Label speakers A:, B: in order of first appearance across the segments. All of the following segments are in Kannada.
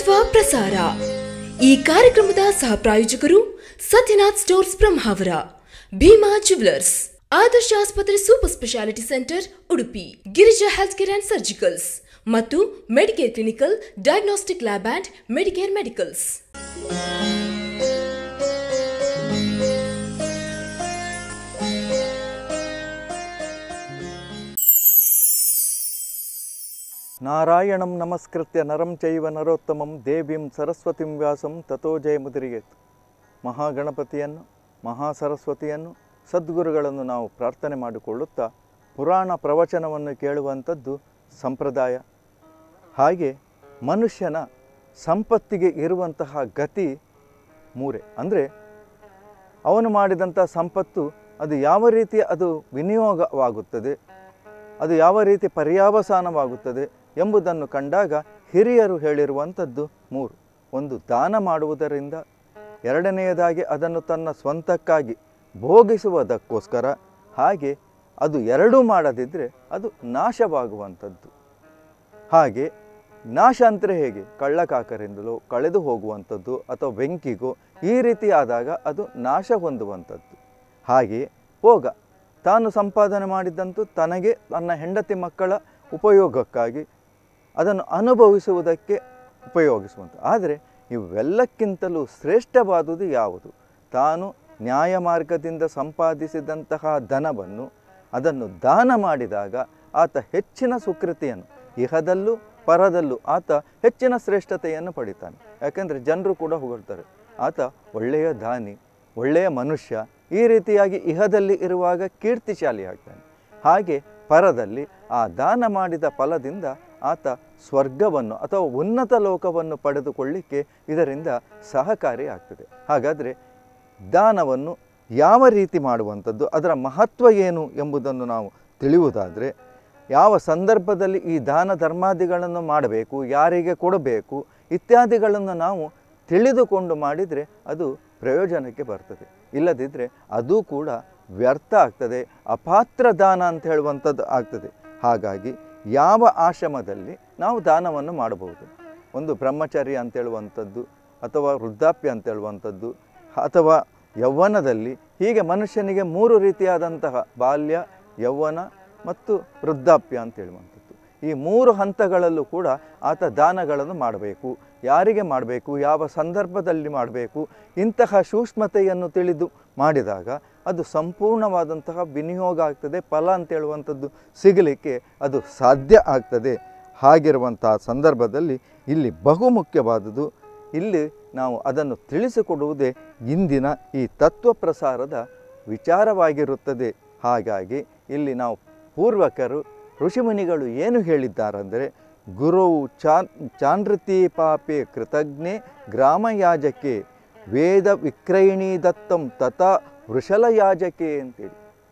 A: ತತ್ವ ಪ್ರಸಾರ ಈ ಕಾರ್ಯಕ್ರಮದ ಸಹ ಪ್ರಾಯೋಜಕರು ಸತ್ಯನಾಥ್ ಸ್ಟೋರ್ಸ್ ಬ್ರಹ್ಮಾವರ ಭೀಮಾ ಜುವೆಲರ್ಸ್ ಆದರ್ಶ ಆಸ್ಪತ್ರೆ super speciality centre Udupi Girija health care and surgicals ಮತ್ತು Medicare clinical diagnostic lab and Medicare medicals
B: ನಾರಾಯಣಂ ನಮಸ್ಕೃತ್ಯ ನರಂ ಚೈವ ನರೋತ್ತಮಂ ದೇವಿಂ ಸರಸ್ವತಿಂ ವ್ಯಾಸಂ ತಥೋ ಜಯಮುದಿರಿಗೇತು ಮಹಾಗಣಪತಿಯನ್ನು ಮಹಾಸರಸ್ವತಿಯನ್ನು ಸದ್ಗುರುಗಳನ್ನು ನಾವು ಪ್ರಾರ್ಥನೆ ಮಾಡಿಕೊಳ್ಳುತ್ತಾ ಪುರಾಣ ಪ್ರವಚನವನ್ನು ಕೇಳುವಂಥದ್ದು ಸಂಪ್ರದಾಯ ಹಾಗೆ ಮನುಷ್ಯನ ಸಂಪತ್ತಿಗೆ ಇರುವಂತಹ ಗತಿ ಮೂರೇ ಅಂದರೆ ಅವನು ಮಾಡಿದಂಥ ಸಂಪತ್ತು ಅದು ಯಾವ ರೀತಿ ಅದು ವಿನಿಯೋಗವಾಗುತ್ತದೆ ಅದು ಯಾವ ರೀತಿ ಪರ್ಯಾವಸಾನವಾಗುತ್ತದೆ ಎಂಬುದನ್ನು ಕಂಡಾಗ ಹಿರಿಯರು ಹೇಳಿರುವಂಥದ್ದು ಮೂರು ಒಂದು ದಾನ ಮಾಡುವುದರಿಂದ ಎರಡನೆಯದಾಗಿ ಅದನ್ನು ತನ್ನ ಸ್ವಂತಕ್ಕಾಗಿ ಭೋಗಿಸುವುದಕ್ಕೋಸ್ಕರ ಹಾಗೆ ಅದು ಎರಡೂ ಮಾಡದಿದ್ದರೆ ಅದು ನಾಶವಾಗುವಂಥದ್ದು ಹಾಗೆ ನಾಶ ಅಂದರೆ ಹೇಗೆ ಕಳ್ಳಕಾಕರಿಂದಲೋ ಕಳೆದು ಹೋಗುವಂಥದ್ದು ಅಥವಾ ಬೆಂಕಿಗೋ ಈ ರೀತಿ ಆದಾಗ ಅದು ನಾಶ ಹೊಂದುವಂಥದ್ದು ಹಾಗೆ ಭೋಗ ತಾನು ಸಂಪಾದನೆ ಮಾಡಿದ್ದಂತೂ ತನಗೆ ತನ್ನ ಹೆಂಡತಿ ಮಕ್ಕಳ ಉಪಯೋಗಕ್ಕಾಗಿ ಅದನ್ನು ಅನುಭವಿಸುವುದಕ್ಕೆ ಉಪಯೋಗಿಸುವಂಥ ಆದರೆ ಇವೆಲ್ಲಕ್ಕಿಂತಲೂ ಶ್ರೇಷ್ಠವಾದುದು ಯಾವುದು ತಾನು ನ್ಯಾಯ ಮಾರ್ಗದಿಂದ ಸಂಪಾದಿಸಿದಂತಹ ಧನವನ್ನು ಅದನ್ನು ದಾನ ಮಾಡಿದಾಗ ಆತ ಹೆಚ್ಚಿನ ಸುಕೃತಿಯನ್ನು ಇಹದಲ್ಲೂ ಪರದಲ್ಲೂ ಆತ ಹೆಚ್ಚಿನ ಶ್ರೇಷ್ಠತೆಯನ್ನು ಪಡಿತಾನೆ ಯಾಕೆಂದರೆ ಜನರು ಕೂಡ ಹೊಗಳ್ತಾರೆ ಆತ ಒಳ್ಳೆಯ ದಾನಿ ಒಳ್ಳೆಯ ಮನುಷ್ಯ ಈ ರೀತಿಯಾಗಿ ಇಹದಲ್ಲಿ ಇರುವಾಗ ಕೀರ್ತಿಶಾಲಿ ಆಗ್ತಾನೆ ಹಾಗೆ ಪರದಲ್ಲಿ ಆ ದಾನ ಮಾಡಿದ ಫಲದಿಂದ ಆತ ಸ್ವರ್ಗವನ್ನು ಅಥವಾ ಉನ್ನತ ಲೋಕವನ್ನು ಪಡೆದುಕೊಳ್ಳಿಕ್ಕೆ ಇದರಿಂದ ಸಹಕಾರಿ ಆಗ್ತದೆ ಹಾಗಾದರೆ ದಾನವನ್ನು ಯಾವ ರೀತಿ ಮಾಡುವಂಥದ್ದು ಅದರ ಮಹತ್ವ ಏನು ಎಂಬುದನ್ನು ನಾವು ತಿಳಿಯುವುದಾದರೆ ಯಾವ ಸಂದರ್ಭದಲ್ಲಿ ಈ ದಾನ ಧರ್ಮಾದಿಗಳನ್ನು ಮಾಡಬೇಕು ಯಾರಿಗೆ ಕೊಡಬೇಕು ಇತ್ಯಾದಿಗಳನ್ನು ನಾವು ತಿಳಿದುಕೊಂಡು ಮಾಡಿದರೆ ಅದು ಪ್ರಯೋಜನಕ್ಕೆ ಬರ್ತದೆ ಇಲ್ಲದಿದ್ದರೆ ಅದು ಕೂಡ ವ್ಯರ್ಥ ಆಗ್ತದೆ ಅಪಾತ್ರ ದಾನ ಅಂತ ಹೇಳುವಂಥದ್ದು ಆಗ್ತದೆ ಹಾಗಾಗಿ ಯಾವ ಆಶ್ರಮದಲ್ಲಿ ನಾವು ದಾನವನ್ನು ಮಾಡಬಹುದು ಒಂದು ಬ್ರಹ್ಮಚರ್ಯ ಅಂತ ಹೇಳುವಂಥದ್ದು ಅಥವಾ ವೃದ್ಧಾಪ್ಯ ಅಂತ ಹೇಳುವಂಥದ್ದು ಅಥವಾ ಯೌವನದಲ್ಲಿ ಹೀಗೆ ಮನುಷ್ಯನಿಗೆ ಮೂರು ರೀತಿಯಾದಂತಹ ಬಾಲ್ಯ ಯೌವನ ಮತ್ತು ವೃದ್ಧಾಪ್ಯ ಅಂತ ಹೇಳುವಂಥದ್ದು ಈ ಮೂರು ಹಂತಗಳಲ್ಲೂ ಕೂಡ ಆತ ದಾನಗಳನ್ನು ಮಾಡಬೇಕು ಯಾರಿಗೆ ಮಾಡಬೇಕು ಯಾವ ಸಂದರ್ಭದಲ್ಲಿ ಮಾಡಬೇಕು ಇಂತಹ ಸೂಕ್ಷ್ಮತೆಯನ್ನು ತಿಳಿದು ಮಾಡಿದಾಗ ಅದು ಸಂಪೂರ್ಣವಾದಂತಹ ವಿನಿಯೋಗ ಆಗ್ತದೆ ಫಲ ಅಂತ ಹೇಳುವಂಥದ್ದು ಸಿಗಲಿಕ್ಕೆ ಅದು ಸಾಧ್ಯ ಆಗ್ತದೆ ಹಾಗಿರುವಂತಹ ಸಂದರ್ಭದಲ್ಲಿ ಇಲ್ಲಿ ಬಹುಮುಖ್ಯವಾದುದು ಇಲ್ಲಿ ನಾವು ಅದನ್ನು ತಿಳಿಸಿಕೊಡುವುದೇ ಇಂದಿನ ಈ ತತ್ವ ಪ್ರಸಾರದ ವಿಚಾರವಾಗಿರುತ್ತದೆ ಹಾಗಾಗಿ ಇಲ್ಲಿ ನಾವು ಪೂರ್ವಕರು ಋಷಿಮುನಿಗಳು ಏನು ಹೇಳಿದ್ದಾರೆಂದರೆ ಗುರುವು ಚಾನ್ ಚಾನೃತಿ ಪಾಪೆ ಕೃತಜ್ಞೆ ಗ್ರಾಮಯಾಜಕೆ ವೇದ ವಿಕ್ರಯಿಣಿ ದತ್ತಂ ತಥಾ ವೃಷಲಯಾಜಕೆ ಅಂತೇಳಿ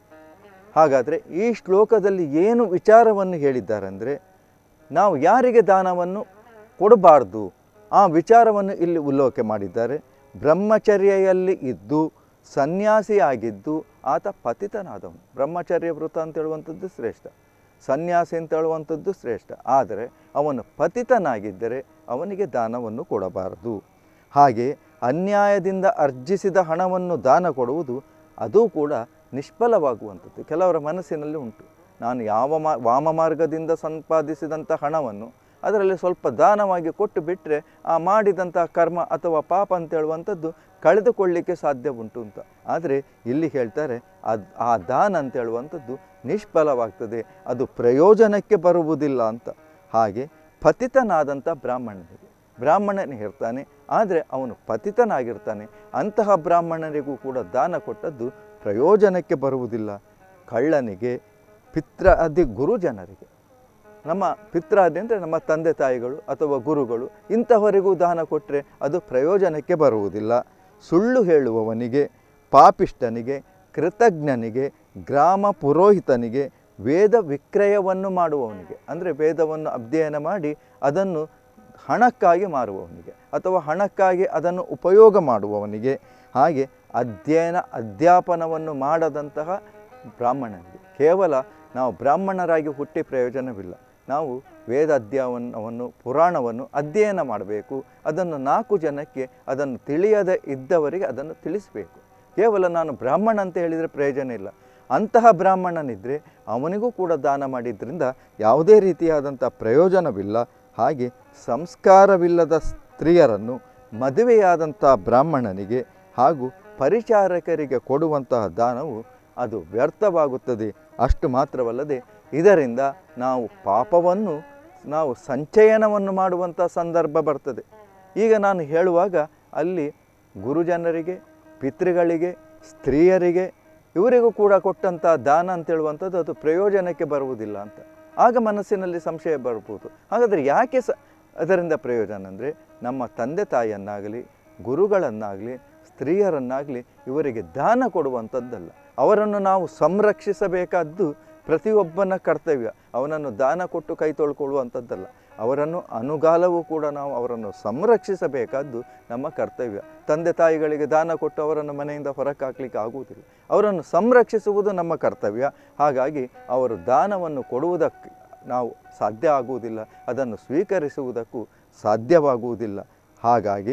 B: ಹಾಗಾದರೆ ಈ ಶ್ಲೋಕದಲ್ಲಿ ಏನು ವಿಚಾರವನ್ನು ಹೇಳಿದ್ದಾರೆಂದರೆ ನಾವು ಯಾರಿಗೆ ದಾನವನ್ನು ಕೊಡಬಾರ್ದು ಆ ವಿಚಾರವನ್ನು ಇಲ್ಲಿ ಉಲ್ಲೇಖ ಮಾಡಿದ್ದಾರೆ ಬ್ರಹ್ಮಚರ್ಯಲ್ಲಿ ಇದ್ದು ಸನ್ಯಾಸಿಯಾಗಿದ್ದು ಆತ ಪತಿತನಾದವನು ಬ್ರಹ್ಮಚರ್ಯ ವೃತ ಅಂತ ಹೇಳುವಂಥದ್ದು ಶ್ರೇಷ್ಠ ಸನ್ಯಾಸಿ ಅಂತ ಹೇಳುವಂಥದ್ದು ಶ್ರೇಷ್ಠ ಆದರೆ ಅವನು ಪತಿತನಾಗಿದ್ದರೆ ಅವನಿಗೆ ದಾನವನ್ನು ಕೊಡಬಾರದು ಹಾಗೆ ಅನ್ಯಾಯದಿಂದ ಅರ್ಜಿಸಿದ ಹಣವನ್ನು ದಾನ ಕೊಡುವುದು ಅದು ಕೂಡ ನಿಷ್ಫಲವಾಗುವಂಥದ್ದು ಕೆಲವರ ಮನಸ್ಸಿನಲ್ಲಿ ಉಂಟು ನಾನು ಯಾವ ಮಾ ವಾಮ ಮಾರ್ಗದಿಂದ ಸಂಪಾದಿಸಿದಂಥ ಹಣವನ್ನು ಅದರಲ್ಲಿ ಸ್ವಲ್ಪ ದಾನವಾಗಿ ಕೊಟ್ಟು ಬಿಟ್ಟರೆ ಆ ಮಾಡಿದಂಥ ಕರ್ಮ ಅಥವಾ ಪಾಪ ಅಂತ ಹೇಳುವಂಥದ್ದು ಕಳೆದುಕೊಳ್ಳಿಕ್ಕೆ ಸಾಧ್ಯ ಉಂಟು ಅಂತ ಆದರೆ ಇಲ್ಲಿ ಹೇಳ್ತಾರೆ ಅದು ಆ ದಾನ ಅಂತ ಹೇಳುವಂಥದ್ದು ನಿಷ್ಫಲವಾಗ್ತದೆ ಅದು ಪ್ರಯೋಜನಕ್ಕೆ ಬರುವುದಿಲ್ಲ ಅಂತ ಹಾಗೆ ಪತಿತನಾದಂಥ ಬ್ರಾಹ್ಮಣನಿಗೆ ಬ್ರಾಹ್ಮಣನೇ ಇರ್ತಾನೆ ಆದರೆ ಅವನು ಪತಿತನಾಗಿರ್ತಾನೆ ಅಂತಹ ಬ್ರಾಹ್ಮಣನಿಗೂ ಕೂಡ ದಾನ ಕೊಟ್ಟದ್ದು ಪ್ರಯೋಜನಕ್ಕೆ ಬರುವುದಿಲ್ಲ ಕಳ್ಳನಿಗೆ ಪಿತ್ರಾದಿ ಗುರುಜನರಿಗೆ ನಮ್ಮ ಪಿತ್ರಾದಿ ಅಂದರೆ ನಮ್ಮ ತಂದೆ ತಾಯಿಗಳು ಅಥವಾ ಗುರುಗಳು ಇಂತಹವರಿಗೂ ದಾನ ಕೊಟ್ಟರೆ ಅದು ಪ್ರಯೋಜನಕ್ಕೆ ಬರುವುದಿಲ್ಲ ಸುಳ್ಳು ಹೇಳುವವನಿಗೆ ಪಾಪಿಷ್ಟನಿಗೆ ಕೃತಜ್ಞನಿಗೆ ಗ್ರಾಮ ಪುರೋಹಿತನಿಗೆ ವೇದ ವಿಕ್ರಯವನ್ನು ಮಾಡುವವನಿಗೆ ಅಂದರೆ ವೇದವನ್ನು ಅಧ್ಯಯನ ಮಾಡಿ ಅದನ್ನು ಹಣಕ್ಕಾಗಿ ಮಾರುವವನಿಗೆ ಅಥವಾ ಹಣಕ್ಕಾಗಿ ಅದನ್ನು ಉಪಯೋಗ ಮಾಡುವವನಿಗೆ ಹಾಗೆ ಅಧ್ಯಯನ ಅಧ್ಯಾಪನವನ್ನು ಮಾಡದಂತಹ ಬ್ರಾಹ್ಮಣನಿಗೆ ಕೇವಲ ನಾವು ಬ್ರಾಹ್ಮಣರಾಗಿ ಹುಟ್ಟಿ ಪ್ರಯೋಜನವಿಲ್ಲ ನಾವು ವೇದ ಅಧ್ಯಯನವನ್ನು ಪುರಾಣವನ್ನು ಅಧ್ಯಯನ ಮಾಡಬೇಕು ಅದನ್ನು ನಾಲ್ಕು ಜನಕ್ಕೆ ಅದನ್ನು ತಿಳಿಯದೇ ಇದ್ದವರಿಗೆ ಅದನ್ನು ತಿಳಿಸಬೇಕು ಕೇವಲ ನಾನು ಬ್ರಾಹ್ಮಣ ಅಂತ ಹೇಳಿದರೆ ಪ್ರಯೋಜನ ಇಲ್ಲ ಅಂತಹ ಬ್ರಾಹ್ಮಣನಿದ್ದರೆ ಅವನಿಗೂ ಕೂಡ ದಾನ ಮಾಡಿದ್ರಿಂದ ಯಾವುದೇ ರೀತಿಯಾದಂಥ ಪ್ರಯೋಜನವಿಲ್ಲ ಹಾಗೆ ಸಂಸ್ಕಾರವಿಲ್ಲದ ಸ್ತ್ರೀಯರನ್ನು ಮದುವೆಯಾದಂಥ ಬ್ರಾಹ್ಮಣನಿಗೆ ಹಾಗೂ ಪರಿಚಾರಕರಿಗೆ ಕೊಡುವಂತಹ ದಾನವು ಅದು ವ್ಯರ್ಥವಾಗುತ್ತದೆ ಅಷ್ಟು ಮಾತ್ರವಲ್ಲದೆ ಇದರಿಂದ ನಾವು ಪಾಪವನ್ನು ನಾವು ಸಂಚಯನವನ್ನು ಮಾಡುವಂಥ ಸಂದರ್ಭ ಬರ್ತದೆ ಈಗ ನಾನು ಹೇಳುವಾಗ ಅಲ್ಲಿ ಗುರುಜನರಿಗೆ ಪಿತೃಗಳಿಗೆ ಸ್ತ್ರೀಯರಿಗೆ ಇವರಿಗೂ ಕೂಡ ಕೊಟ್ಟಂಥ ದಾನ ಅಂತ ಹೇಳುವಂಥದ್ದು ಅದು ಪ್ರಯೋಜನಕ್ಕೆ ಬರುವುದಿಲ್ಲ ಅಂತ ಆಗ ಮನಸ್ಸಿನಲ್ಲಿ ಸಂಶಯ ಬರ್ಬೋದು ಹಾಗಾದರೆ ಯಾಕೆ ಸ ಅದರಿಂದ ಪ್ರಯೋಜನ ಅಂದರೆ ನಮ್ಮ ತಂದೆ ತಾಯಿಯನ್ನಾಗಲಿ ಗುರುಗಳನ್ನಾಗಲಿ ಸ್ತ್ರೀಯರನ್ನಾಗಲಿ ಇವರಿಗೆ ದಾನ ಕೊಡುವಂಥದ್ದಲ್ಲ ಅವರನ್ನು ನಾವು ಸಂರಕ್ಷಿಸಬೇಕಾದ್ದು ಪ್ರತಿಯೊಬ್ಬನ ಕರ್ತವ್ಯ ಅವನನ್ನು ದಾನ ಕೊಟ್ಟು ಕೈ ತೊಳ್ಕೊಳ್ಳುವಂಥದ್ದಲ್ಲ ಅವರನ್ನು ಅನುಗಾಲವೂ ಕೂಡ ನಾವು ಅವರನ್ನು ಸಂರಕ್ಷಿಸಬೇಕಾದ್ದು ನಮ್ಮ ಕರ್ತವ್ಯ ತಂದೆ ತಾಯಿಗಳಿಗೆ ದಾನ ಕೊಟ್ಟು ಅವರನ್ನು ಮನೆಯಿಂದ ಹೊರಕ್ಕೆ ಹಾಕ್ಲಿಕ್ಕೆ ಆಗುವುದಿಲ್ಲ ಅವರನ್ನು ಸಂರಕ್ಷಿಸುವುದು ನಮ್ಮ ಕರ್ತವ್ಯ ಹಾಗಾಗಿ ಅವರು ದಾನವನ್ನು ಕೊಡುವುದಕ್ಕೆ ನಾವು ಸಾಧ್ಯ ಆಗುವುದಿಲ್ಲ ಅದನ್ನು ಸ್ವೀಕರಿಸುವುದಕ್ಕೂ ಸಾಧ್ಯವಾಗುವುದಿಲ್ಲ ಹಾಗಾಗಿ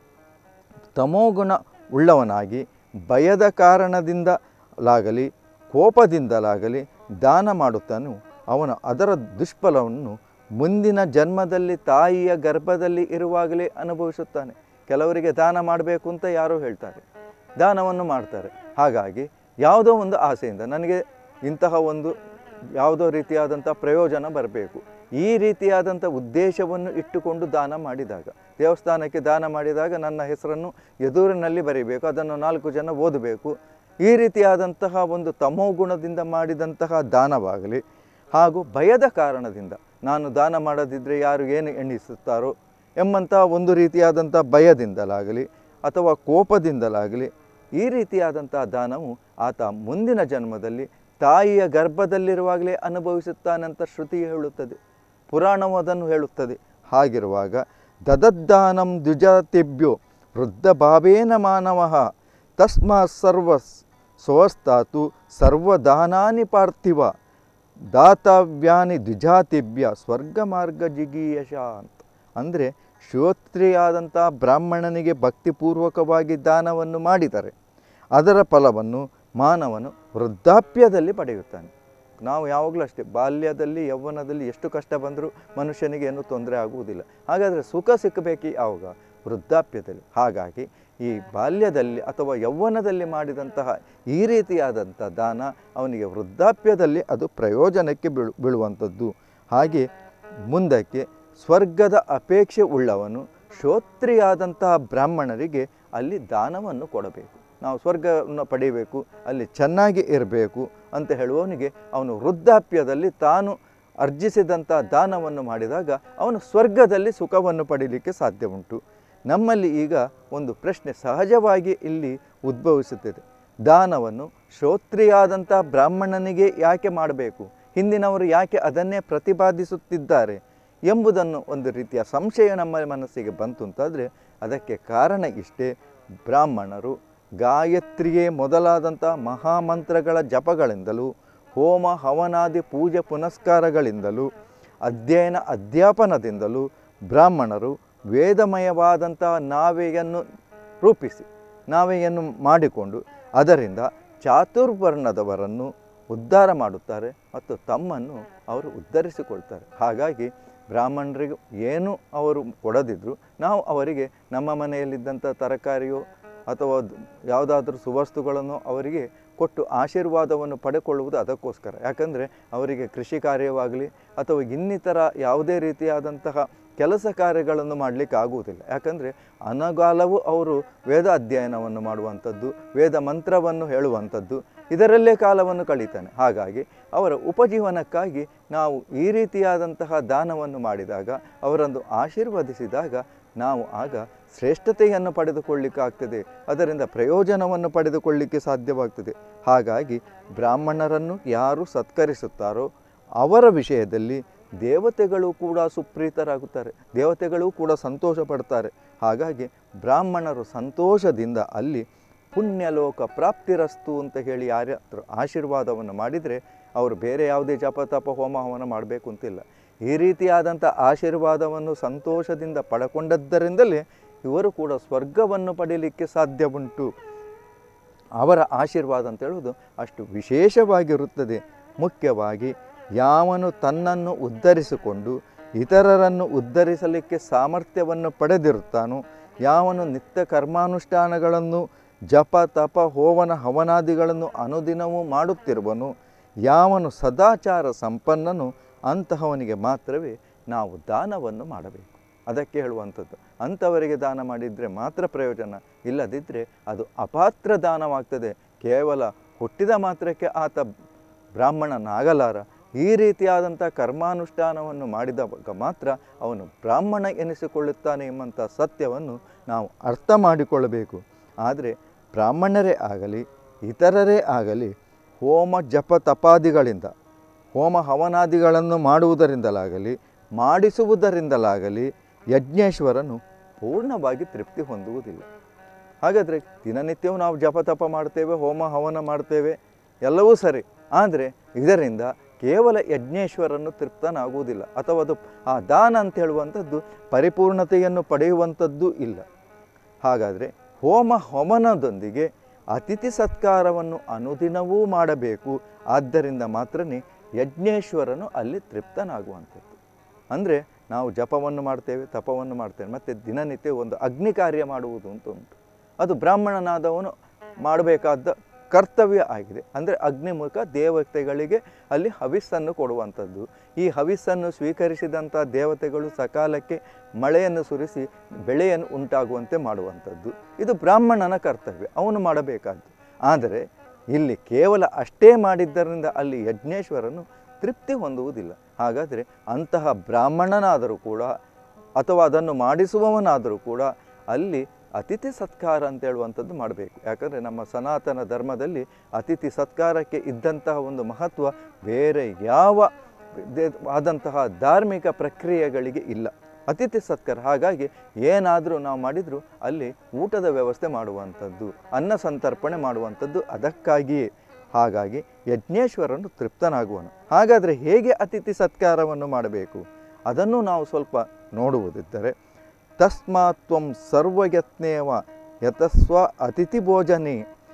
B: ತಮೋಗುಣ ಉಳ್ಳವನಾಗಿ ಭಯದ ಕಾರಣದಿಂದಲಾಗಲಿ ಕೋಪದಿಂದಲಾಗಲಿ ದಾನ ಮಾಡುತ್ತಾನೋ ಅವನು ಅದರ ದುಷ್ಫಲವನ್ನು ಮುಂದಿನ ಜನ್ಮದಲ್ಲಿ ತಾಯಿಯ ಗರ್ಭದಲ್ಲಿ ಇರುವಾಗಲೇ ಅನುಭವಿಸುತ್ತಾನೆ ಕೆಲವರಿಗೆ ದಾನ ಮಾಡಬೇಕು ಅಂತ ಯಾರೋ ಹೇಳ್ತಾರೆ ದಾನವನ್ನು ಮಾಡ್ತಾರೆ ಹಾಗಾಗಿ ಯಾವುದೋ ಒಂದು ಆಸೆಯಿಂದ ನನಗೆ ಇಂತಹ ಒಂದು ಯಾವುದೋ ರೀತಿಯಾದಂಥ ಪ್ರಯೋಜನ ಬರಬೇಕು ಈ ರೀತಿಯಾದಂಥ ಉದ್ದೇಶವನ್ನು ಇಟ್ಟುಕೊಂಡು ದಾನ ಮಾಡಿದಾಗ ದೇವಸ್ಥಾನಕ್ಕೆ ದಾನ ಮಾಡಿದಾಗ ನನ್ನ ಹೆಸರನ್ನು ಎದುರಿನಲ್ಲಿ ಬರೀಬೇಕು ಅದನ್ನು ನಾಲ್ಕು ಜನ ಓದಬೇಕು ಈ ರೀತಿಯಾದಂತಹ ಒಂದು ತಮೋಗುಣದಿಂದ ಮಾಡಿದಂತಹ ದಾನವಾಗಲಿ ಹಾಗೂ ಭಯದ ಕಾರಣದಿಂದ ನಾನು ದಾನ ಮಾಡದಿದ್ದರೆ ಯಾರು ಏನು ಎಣಿಸುತ್ತಾರೋ ಎಂಬಂತಹ ಒಂದು ರೀತಿಯಾದಂಥ ಭಯದಿಂದಲಾಗಲಿ ಅಥವಾ ಕೋಪದಿಂದಲಾಗಲಿ ಈ ರೀತಿಯಾದಂಥ ದಾನವು ಆತ ಮುಂದಿನ ಜನ್ಮದಲ್ಲಿ ತಾಯಿಯ ಗರ್ಭದಲ್ಲಿರುವಾಗಲೇ ಅನುಭವಿಸುತ್ತಾನಂತ ಶ್ರುತಿ ಹೇಳುತ್ತದೆ ಪುರಾಣವು ಅದನ್ನು ಹೇಳುತ್ತದೆ ಹಾಗಿರುವಾಗ ದದದ್ದಾನಂ ದ್ವಿಜಾತಿಭ್ಯೋ ವೃದ್ಧ ಭಾವೇನ ಮಾನವ ತಸ್ಮಾತ್ ಸರ್ವ ಸ್ವಸ್ತಾತು ಸರ್ವದಾನಾನಿ ಪಾರ್ಥಿವ ದಾತವ್ಯಾನಿ ದ್ವಿಜಾತಿಭ್ಯ ಸ್ವರ್ಗ ಮಾರ್ಗ ಜಿಗೀಯಶ ಅಂತ ಅಂದರೆ ಶ್ರೋತ್ರಿಯಾದಂಥ ಬ್ರಾಹ್ಮಣನಿಗೆ ಭಕ್ತಿಪೂರ್ವಕವಾಗಿ ದಾನವನ್ನು ಮಾಡಿದರೆ ಅದರ ಫಲವನ್ನು ಮಾನವನು ವೃದ್ಧಾಪ್ಯದಲ್ಲಿ ಪಡೆಯುತ್ತಾನೆ ನಾವು ಯಾವಾಗಲೂ ಅಷ್ಟೇ ಬಾಲ್ಯದಲ್ಲಿ ಯೌವನದಲ್ಲಿ ಎಷ್ಟು ಕಷ್ಟ ಬಂದರೂ ಮನುಷ್ಯನಿಗೆ ಏನೂ ತೊಂದರೆ ಆಗುವುದಿಲ್ಲ ಹಾಗಾದರೆ ಸುಖ ಸಿಕ್ಕಬೇಕು ಯಾವಾಗ ವೃದ್ಧಾಪ್ಯದಲ್ಲಿ ಹಾಗಾಗಿ ಈ ಬಾಲ್ಯದಲ್ಲಿ ಅಥವಾ ಯೌವನದಲ್ಲಿ ಮಾಡಿದಂತಹ ಈ ರೀತಿಯಾದಂಥ ದಾನ ಅವನಿಗೆ ವೃದ್ಧಾಪ್ಯದಲ್ಲಿ ಅದು ಪ್ರಯೋಜನಕ್ಕೆ ಬೀಳು ಬೀಳುವಂಥದ್ದು ಹಾಗೆ ಮುಂದಕ್ಕೆ ಸ್ವರ್ಗದ ಅಪೇಕ್ಷೆ ಉಳ್ಳವನು ಶ್ರೋತ್ರಿಯಾದಂತಹ ಬ್ರಾಹ್ಮಣರಿಗೆ ಅಲ್ಲಿ ದಾನವನ್ನು ಕೊಡಬೇಕು ನಾವು ಸ್ವರ್ಗವನ್ನು ಪಡೆಯಬೇಕು ಅಲ್ಲಿ ಚೆನ್ನಾಗಿ ಇರಬೇಕು ಅಂತ ಹೇಳುವವನಿಗೆ ಅವನು ವೃದ್ಧಾಪ್ಯದಲ್ಲಿ ತಾನು ಅರ್ಜಿಸಿದಂಥ ದಾನವನ್ನು ಮಾಡಿದಾಗ ಅವನು ಸ್ವರ್ಗದಲ್ಲಿ ಸುಖವನ್ನು ಪಡೀಲಿಕ್ಕೆ ಸಾಧ್ಯ ಉಂಟು ನಮ್ಮಲ್ಲಿ ಈಗ ಒಂದು ಪ್ರಶ್ನೆ ಸಹಜವಾಗಿ ಇಲ್ಲಿ ಉದ್ಭವಿಸುತ್ತದೆ ದಾನವನ್ನು ಶ್ರೋತ್ರಿಯಾದಂಥ ಬ್ರಾಹ್ಮಣನಿಗೆ ಯಾಕೆ ಮಾಡಬೇಕು ಹಿಂದಿನವರು ಯಾಕೆ ಅದನ್ನೇ ಪ್ರತಿಪಾದಿಸುತ್ತಿದ್ದಾರೆ ಎಂಬುದನ್ನು ಒಂದು ರೀತಿಯ ಸಂಶಯ ನಮ್ಮ ಮನಸ್ಸಿಗೆ ಬಂತು ಅಂತಾದರೆ ಅದಕ್ಕೆ ಕಾರಣ ಇಷ್ಟೇ ಬ್ರಾಹ್ಮಣರು ಗಾಯತ್ರಿಯೇ ಮೊದಲಾದಂಥ ಮಹಾಮಂತ್ರಗಳ ಜಪಗಳಿಂದಲೂ ಹೋಮ ಹವನಾದಿ ಪೂಜೆ ಪುನಸ್ಕಾರಗಳಿಂದಲೂ ಅಧ್ಯಯನ ಅಧ್ಯಾಪನದಿಂದಲೂ ಬ್ರಾಹ್ಮಣರು ವೇದಮಯವಾದಂಥ ನಾವೆಯನ್ನು ರೂಪಿಸಿ ನಾವೆಯನ್ನು ಮಾಡಿಕೊಂಡು ಅದರಿಂದ ಚಾತುರ್ವರ್ಣದವರನ್ನು ಉದ್ಧಾರ ಮಾಡುತ್ತಾರೆ ಮತ್ತು ತಮ್ಮನ್ನು ಅವರು ಉದ್ಧರಿಸಿಕೊಳ್ತಾರೆ ಹಾಗಾಗಿ ಬ್ರಾಹ್ಮಣರಿಗೂ ಏನು ಅವರು ಕೊಡದಿದ್ದರೂ ನಾವು ಅವರಿಗೆ ನಮ್ಮ ಮನೆಯಲ್ಲಿದ್ದಂಥ ತರಕಾರಿಯೋ ಅಥವಾ ಯಾವುದಾದ್ರೂ ಸುವಸ್ತುಗಳನ್ನು ಅವರಿಗೆ ಕೊಟ್ಟು ಆಶೀರ್ವಾದವನ್ನು ಪಡೆಕೊಳ್ಳುವುದು ಅದಕ್ಕೋಸ್ಕರ ಯಾಕಂದರೆ ಅವರಿಗೆ ಕೃಷಿ ಕಾರ್ಯವಾಗಲಿ ಅಥವಾ ಇನ್ನಿತರ ಯಾವುದೇ ರೀತಿಯಾದಂತಹ ಕೆಲಸ ಕಾರ್ಯಗಳನ್ನು ಮಾಡಲಿಕ್ಕೆ ಆಗುವುದಿಲ್ಲ ಯಾಕಂದರೆ ಅನಗಾಲವು ಅವರು ವೇದ ಅಧ್ಯಯನವನ್ನು ಮಾಡುವಂಥದ್ದು ವೇದ ಮಂತ್ರವನ್ನು ಹೇಳುವಂಥದ್ದು ಇದರಲ್ಲೇ ಕಾಲವನ್ನು ಕಳೀತಾನೆ ಹಾಗಾಗಿ ಅವರ ಉಪಜೀವನಕ್ಕಾಗಿ ನಾವು ಈ ರೀತಿಯಾದಂತಹ ದಾನವನ್ನು ಮಾಡಿದಾಗ ಅವರನ್ನು ಆಶೀರ್ವದಿಸಿದಾಗ ನಾವು ಆಗ ಶ್ರೇಷ್ಠತೆಯನ್ನು ಪಡೆದುಕೊಳ್ಳಿಕ್ಕಾಗ್ತದೆ ಅದರಿಂದ ಪ್ರಯೋಜನವನ್ನು ಪಡೆದುಕೊಳ್ಳಿಕ್ಕೆ ಸಾಧ್ಯವಾಗ್ತದೆ ಹಾಗಾಗಿ ಬ್ರಾಹ್ಮಣರನ್ನು ಯಾರು ಸತ್ಕರಿಸುತ್ತಾರೋ ಅವರ ವಿಷಯದಲ್ಲಿ ದೇವತೆಗಳು ಕೂಡ ಸುಪ್ರೀತರಾಗುತ್ತಾರೆ ದೇವತೆಗಳು ಕೂಡ ಸಂತೋಷ ಪಡ್ತಾರೆ ಹಾಗಾಗಿ ಬ್ರಾಹ್ಮಣರು ಸಂತೋಷದಿಂದ ಅಲ್ಲಿ ಪುಣ್ಯಲೋಕ ಪ್ರಾಪ್ತಿರಸ್ತು ಅಂತ ಹೇಳಿ ಯಾರಾದರೂ ಆಶೀರ್ವಾದವನ್ನು ಮಾಡಿದರೆ ಅವರು ಬೇರೆ ಯಾವುದೇ ಜಪ ತಪ ಹೋಮ ಹವನ ಮಾಡಬೇಕು ಅಂತಿಲ್ಲ ಈ ರೀತಿಯಾದಂಥ ಆಶೀರ್ವಾದವನ್ನು ಸಂತೋಷದಿಂದ ಪಡ್ಕೊಂಡದ್ದರಿಂದಲೇ ಇವರು ಕೂಡ ಸ್ವರ್ಗವನ್ನು ಪಡೀಲಿಕ್ಕೆ ಸಾಧ್ಯ ಉಂಟು ಅವರ ಆಶೀರ್ವಾದ ಅಂತ ಹೇಳುವುದು ಅಷ್ಟು ವಿಶೇಷವಾಗಿರುತ್ತದೆ ಮುಖ್ಯವಾಗಿ ಯಾವನು ತನ್ನನ್ನು ಉದ್ಧರಿಸಿಕೊಂಡು ಇತರರನ್ನು ಉದ್ಧರಿಸಲಿಕ್ಕೆ ಸಾಮರ್ಥ್ಯವನ್ನು ಪಡೆದಿರುತ್ತಾನೋ ಯಾವನು ನಿತ್ಯ ಕರ್ಮಾನುಷ್ಠಾನಗಳನ್ನು ಜಪ ತಪ ಹೋವನ ಹವನಾದಿಗಳನ್ನು ಅನುದಿನವೂ ಮಾಡುತ್ತಿರುವನು ಯಾವನು ಸದಾಚಾರ ಸಂಪನ್ನನು ಅಂತಹವನಿಗೆ ಮಾತ್ರವೇ ನಾವು ದಾನವನ್ನು ಮಾಡಬೇಕು ಅದಕ್ಕೆ ಹೇಳುವಂಥದ್ದು ಅಂಥವರಿಗೆ ದಾನ ಮಾಡಿದರೆ ಮಾತ್ರ ಪ್ರಯೋಜನ ಇಲ್ಲದಿದ್ದರೆ ಅದು ಅಪಾತ್ರ ದಾನವಾಗ್ತದೆ ಕೇವಲ ಹುಟ್ಟಿದ ಮಾತ್ರಕ್ಕೆ ಆತ ಬ್ರಾಹ್ಮಣನಾಗಲಾರ ಈ ರೀತಿಯಾದಂಥ ಕರ್ಮಾನುಷ್ಠಾನವನ್ನು ಮಾಡಿದವಾಗ ಮಾತ್ರ ಅವನು ಬ್ರಾಹ್ಮಣ ಎನಿಸಿಕೊಳ್ಳುತ್ತಾನೆ ಎಂಬಂಥ ಸತ್ಯವನ್ನು ನಾವು ಅರ್ಥ ಮಾಡಿಕೊಳ್ಳಬೇಕು ಆದರೆ ಬ್ರಾಹ್ಮಣರೇ ಆಗಲಿ ಇತರರೇ ಆಗಲಿ ಹೋಮ ಜಪ ತಪಾದಿಗಳಿಂದ ಹೋಮ ಹವನಾದಿಗಳನ್ನು ಮಾಡುವುದರಿಂದಲಾಗಲಿ ಮಾಡಿಸುವುದರಿಂದಲಾಗಲಿ ಯಜ್ಞೇಶ್ವರನು ಪೂರ್ಣವಾಗಿ ತೃಪ್ತಿ ಹೊಂದುವುದಿಲ್ಲ ಹಾಗಾದರೆ ದಿನನಿತ್ಯವೂ ನಾವು ಜಪ ತಪ ಮಾಡ್ತೇವೆ ಹೋಮ ಹವನ ಮಾಡ್ತೇವೆ ಎಲ್ಲವೂ ಸರಿ ಆದರೆ ಇದರಿಂದ ಕೇವಲ ಯಜ್ಞೇಶ್ವರನ್ನು ತೃಪ್ತನಾಗುವುದಿಲ್ಲ ಅಥವಾ ಅದು ಆ ದಾನ ಅಂತ ಹೇಳುವಂಥದ್ದು ಪರಿಪೂರ್ಣತೆಯನ್ನು ಪಡೆಯುವಂಥದ್ದು ಇಲ್ಲ ಹಾಗಾದರೆ ಹೋಮ ಹವನದೊಂದಿಗೆ ಅತಿಥಿ ಸತ್ಕಾರವನ್ನು ಅನುದಿನವೂ ಮಾಡಬೇಕು ಆದ್ದರಿಂದ ಮಾತ್ರನೇ ಯಜ್ಞೇಶ್ವರನು ಅಲ್ಲಿ ತೃಪ್ತನಾಗುವಂಥದ್ದು ಅಂದರೆ ನಾವು ಜಪವನ್ನು ಮಾಡ್ತೇವೆ ತಪವನ್ನು ಮಾಡ್ತೇವೆ ಮತ್ತು ದಿನನಿತ್ಯ ಒಂದು ಅಗ್ನಿ ಕಾರ್ಯ ಮಾಡುವುದು ಅಂತ ಉಂಟು ಅದು ಬ್ರಾಹ್ಮಣನಾದವನು ಮಾಡಬೇಕಾದ ಕರ್ತವ್ಯ ಆಗಿದೆ ಅಂದರೆ ಅಗ್ನಿಮುಖ ದೇವತೆಗಳಿಗೆ ಅಲ್ಲಿ ಹವಿಸ್ಸನ್ನು ಕೊಡುವಂಥದ್ದು ಈ ಹವಿಸ್ಸನ್ನು ಸ್ವೀಕರಿಸಿದಂಥ ದೇವತೆಗಳು ಸಕಾಲಕ್ಕೆ ಮಳೆಯನ್ನು ಸುರಿಸಿ ಬೆಳೆಯನ್ನು ಉಂಟಾಗುವಂತೆ ಮಾಡುವಂಥದ್ದು ಇದು ಬ್ರಾಹ್ಮಣನ ಕರ್ತವ್ಯ ಅವನು ಮಾಡಬೇಕಾದ್ದು ಆದರೆ ಇಲ್ಲಿ ಕೇವಲ ಅಷ್ಟೇ ಮಾಡಿದ್ದರಿಂದ ಅಲ್ಲಿ ಯಜ್ಞೇಶ್ವರನು ತೃಪ್ತಿ ಹೊಂದುವುದಿಲ್ಲ ಹಾಗಾದರೆ ಅಂತಹ ಬ್ರಾಹ್ಮಣನಾದರೂ ಕೂಡ ಅಥವಾ ಅದನ್ನು ಮಾಡಿಸುವವನಾದರೂ ಕೂಡ ಅಲ್ಲಿ ಅತಿಥಿ ಸತ್ಕಾರ ಅಂತ ಹೇಳುವಂಥದ್ದು ಮಾಡಬೇಕು ಯಾಕಂದರೆ ನಮ್ಮ ಸನಾತನ ಧರ್ಮದಲ್ಲಿ ಅತಿಥಿ ಸತ್ಕಾರಕ್ಕೆ ಇದ್ದಂತಹ ಒಂದು ಮಹತ್ವ ಬೇರೆ ಯಾವ ದೇ- ಆದಂತಹ ಧಾರ್ಮಿಕ ಪ್ರಕ್ರಿಯೆಗಳಿಗೆ ಇಲ್ಲ ಅತಿಥಿ ಸತ್ಕಾರ ಹಾಗಾಗಿ ಏನಾದರೂ ನಾವು ಮಾಡಿದರೂ ಅಲ್ಲಿ ಊಟದ ವ್ಯವಸ್ಥೆ ಮಾಡುವಂಥದ್ದು ಅನ್ನ ಸಂತರ್ಪಣೆ ಮಾಡುವಂಥದ್ದು ಅದಕ್ಕಾಗಿಯೇ ಹಾಗಾಗಿ ಯಜ್ಞೇಶ್ವರನು ತೃಪ್ತನಾಗುವನು ಹಾಗಾದರೆ ಹೇಗೆ ಅತಿಥಿ ಸತ್ಕಾರವನ್ನು ಮಾಡಬೇಕು ಅದನ್ನು ನಾವು ಸ್ವಲ್ಪ ನೋಡುವುದಿದ್ದರೆ ತಸ್ಮಾತ್ ತ್ವಂ ಸರ್ವಯತ್ನೇವ ಯತಸ್ವ ಅತಿಥಿ ಭೋಜನೆ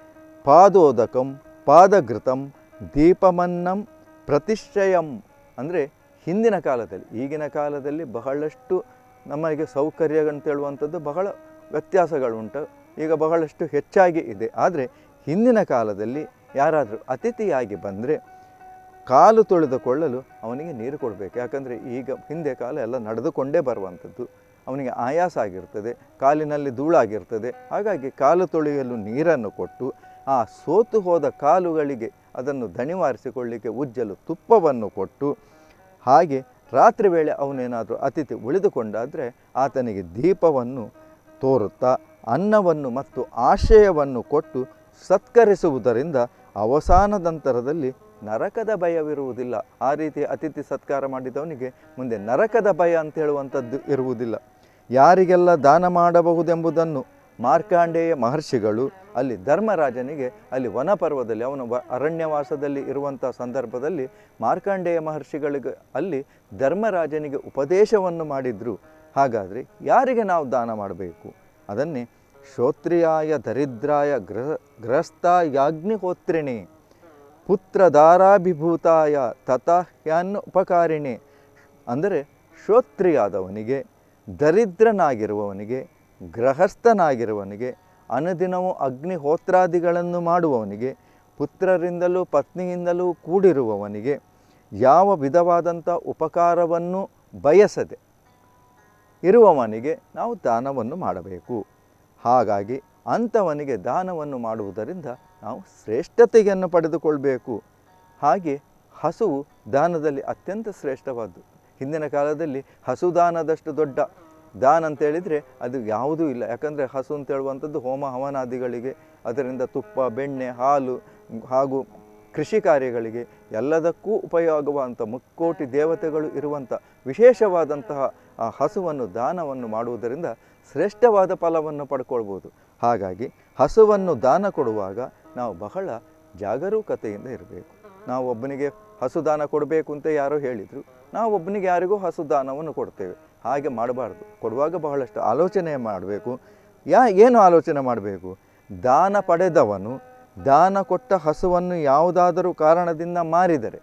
B: ಪಾದೋದಕಂ ಪಾದಘೃತಂ ದೀಪಮನ್ನಂ ಪ್ರತಿಶ್ರಯಂ ಅಂದರೆ ಹಿಂದಿನ ಕಾಲದಲ್ಲಿ ಈಗಿನ ಕಾಲದಲ್ಲಿ ಬಹಳಷ್ಟು ನಮಗೆ ಸೌಕರ್ಯ ಅಂತ ಹೇಳುವಂಥದ್ದು ಬಹಳ ವ್ಯತ್ಯಾಸಗಳುಂಟು ಈಗ ಬಹಳಷ್ಟು ಹೆಚ್ಚಾಗಿ ಇದೆ ಆದರೆ ಹಿಂದಿನ ಕಾಲದಲ್ಲಿ ಯಾರಾದರೂ ಅತಿಥಿಯಾಗಿ ಬಂದರೆ ಕಾಲು ತೊಳೆದುಕೊಳ್ಳಲು ಅವನಿಗೆ ನೀರು ಕೊಡಬೇಕು ಯಾಕಂದರೆ ಈಗ ಹಿಂದೆ ಕಾಲ ಎಲ್ಲ ನಡೆದುಕೊಂಡೇ ಬರುವಂಥದ್ದು ಅವನಿಗೆ ಆಯಾಸ ಆಗಿರ್ತದೆ ಕಾಲಿನಲ್ಲಿ ಧೂಳಾಗಿರ್ತದೆ ಹಾಗಾಗಿ ಕಾಲು ತೊಳೆಯಲು ನೀರನ್ನು ಕೊಟ್ಟು ಆ ಸೋತು ಹೋದ ಕಾಲುಗಳಿಗೆ ಅದನ್ನು ದಣಿವಾರಿಸಿಕೊಳ್ಳಿಕ್ಕೆ ಉಜ್ಜಲು ತುಪ್ಪವನ್ನು ಕೊಟ್ಟು ಹಾಗೆ ರಾತ್ರಿ ವೇಳೆ ಅವನೇನಾದರೂ ಅತಿಥಿ ಉಳಿದುಕೊಂಡಾದರೆ ಆತನಿಗೆ ದೀಪವನ್ನು ತೋರುತ್ತಾ ಅನ್ನವನ್ನು ಮತ್ತು ಆಶಯವನ್ನು ಕೊಟ್ಟು ಸತ್ಕರಿಸುವುದರಿಂದ ಅವಸಾನ ನಂತರದಲ್ಲಿ ನರಕದ ಭಯವಿರುವುದಿಲ್ಲ ಆ ರೀತಿ ಅತಿಥಿ ಸತ್ಕಾರ ಮಾಡಿದವನಿಗೆ ಮುಂದೆ ನರಕದ ಭಯ ಅಂತ ಹೇಳುವಂಥದ್ದು ಇರುವುದಿಲ್ಲ ಯಾರಿಗೆಲ್ಲ ದಾನ ಮಾಡಬಹುದೆಂಬುದನ್ನು ಮಾರ್ಕಾಂಡೇಯ ಮಹರ್ಷಿಗಳು ಅಲ್ಲಿ ಧರ್ಮರಾಜನಿಗೆ ಅಲ್ಲಿ ವನಪರ್ವದಲ್ಲಿ ಅವನು ವ ಅರಣ್ಯವಾಸದಲ್ಲಿ ಇರುವಂಥ ಸಂದರ್ಭದಲ್ಲಿ ಮಾರ್ಕಾಂಡೇಯ ಮಹರ್ಷಿಗಳಿಗೆ ಅಲ್ಲಿ ಧರ್ಮರಾಜನಿಗೆ ಉಪದೇಶವನ್ನು ಮಾಡಿದರು ಹಾಗಾದರೆ ಯಾರಿಗೆ ನಾವು ದಾನ ಮಾಡಬೇಕು ಅದನ್ನೇ ಶ್ರೋತ್ರಿಯಾಯ ದರಿದ್ರಾಯ ಗೃಹ ಗೃಹಸ್ಥಾಯಾಗ್ನಿಹೋತ್ರಿಣಿ ಪುತ್ರಧಾರಾಭಿಭೂತಾಯ ತಥಾಹ್ಯಾನ್ ಉಪಕಾರಿಣಿ ಅಂದರೆ ಶ್ರೋತ್ರಿಯಾದವನಿಗೆ ದರಿದ್ರನಾಗಿರುವವನಿಗೆ ಗೃಹಸ್ಥನಾಗಿರುವವನಿಗೆ ಅನುದಿನವೂ ಅಗ್ನಿಹೋತ್ರಾದಿಗಳನ್ನು ಮಾಡುವವನಿಗೆ ಪುತ್ರರಿಂದಲೂ ಪತ್ನಿಯಿಂದಲೂ ಕೂಡಿರುವವನಿಗೆ ಯಾವ ವಿಧವಾದಂಥ ಉಪಕಾರವನ್ನು ಬಯಸದೆ ಇರುವವನಿಗೆ ನಾವು ದಾನವನ್ನು ಮಾಡಬೇಕು ಹಾಗಾಗಿ ಅಂಥವನಿಗೆ ದಾನವನ್ನು ಮಾಡುವುದರಿಂದ ನಾವು ಶ್ರೇಷ್ಠತೆಯನ್ನು ಪಡೆದುಕೊಳ್ಬೇಕು ಹಾಗೆ ಹಸುವು ದಾನದಲ್ಲಿ ಅತ್ಯಂತ ಶ್ರೇಷ್ಠವಾದ್ದು ಹಿಂದಿನ ಕಾಲದಲ್ಲಿ ಹಸು ದಾನದಷ್ಟು ದೊಡ್ಡ ದಾನ ಅಂತ ಹೇಳಿದರೆ ಅದು ಯಾವುದೂ ಇಲ್ಲ ಯಾಕಂದರೆ ಹಸು ಅಂತ ಹೇಳುವಂಥದ್ದು ಹೋಮ ಹವನಾದಿಗಳಿಗೆ ಅದರಿಂದ ತುಪ್ಪ ಬೆಣ್ಣೆ ಹಾಲು ಹಾಗೂ ಕೃಷಿ ಕಾರ್ಯಗಳಿಗೆ ಎಲ್ಲದಕ್ಕೂ ಉಪಯೋಗವಾದಂಥ ಮುಕ್ಕೋಟಿ ದೇವತೆಗಳು ಇರುವಂಥ ವಿಶೇಷವಾದಂತಹ ಆ ಹಸುವನ್ನು ದಾನವನ್ನು ಮಾಡುವುದರಿಂದ ಶ್ರೇಷ್ಠವಾದ ಫಲವನ್ನು ಪಡ್ಕೊಳ್ಬೋದು ಹಾಗಾಗಿ ಹಸುವನ್ನು ದಾನ ಕೊಡುವಾಗ ನಾವು ಬಹಳ ಜಾಗರೂಕತೆಯಿಂದ ಇರಬೇಕು ನಾವು ಒಬ್ಬನಿಗೆ ಹಸುದಾನ ಕೊಡಬೇಕು ಅಂತ ಯಾರೋ ಹೇಳಿದರು ನಾವು ಒಬ್ಬನಿಗೆ ಯಾರಿಗೂ ಹಸುದಾನವನ್ನು ಕೊಡ್ತೇವೆ ಹಾಗೆ ಮಾಡಬಾರ್ದು ಕೊಡುವಾಗ ಬಹಳಷ್ಟು ಆಲೋಚನೆ ಮಾಡಬೇಕು ಯಾ ಏನು ಆಲೋಚನೆ ಮಾಡಬೇಕು ದಾನ ಪಡೆದವನು ದಾನ ಕೊಟ್ಟ ಹಸುವನ್ನು ಯಾವುದಾದರೂ ಕಾರಣದಿಂದ ಮಾರಿದರೆ